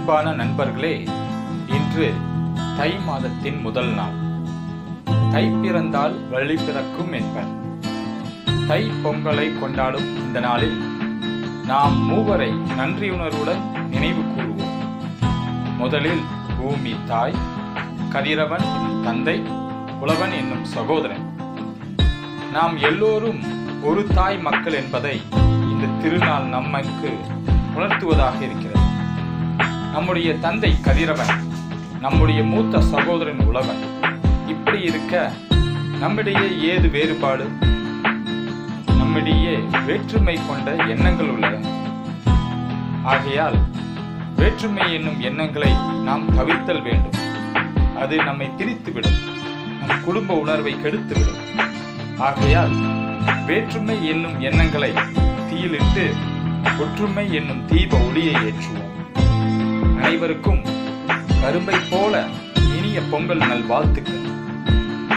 அன்பான நண்பர்களே இன்று தை மாதத்தின் முதல் நாள் தை பிறந்தால் வழி பிறக்கும் என்பர் தை பொங்கலை கொண்டாடும் இந்த நாளில் நாம் மூவரை நன்றியுணர்வுடன் நினைவு கூறுவோம் முதலில் பூமி தாய் கதிரவன் தந்தை உழவன் என்னும் சகோதரன் நாம் எல்லோரும் ஒரு தாய் மக்கள் என்பதை இந்த திருநாள் நமக்கு உணர்த்துவதாக இருக்கிறது நம்முடைய தந்தை கதிரவன் நம்முடைய மூத்த சகோதரன் உழவன் இப்படி இருக்க நம்மிடையே ஏது வேறுபாடு நம்மிடையே வேற்றுமை கொண்ட எண்ணங்கள் உள்ளன ஆகையால் வேற்றுமை என்னும் எண்ணங்களை நாம் தவிர்த்தல் வேண்டும் அது நம்மை பிரித்துவிடும் நம் குடும்ப உணர்வை கெடுத்துவிடும் ஆகையால் வேற்றுமை என்னும் எண்ணங்களை தீயிலிட்டு ஒற்றுமை என்னும் தீப ஒளியை ஏற்றுவோம் அனைவருக்கும் கரும்பை போல இனிய பொங்கல் நல் வாழ்த்துக்கள்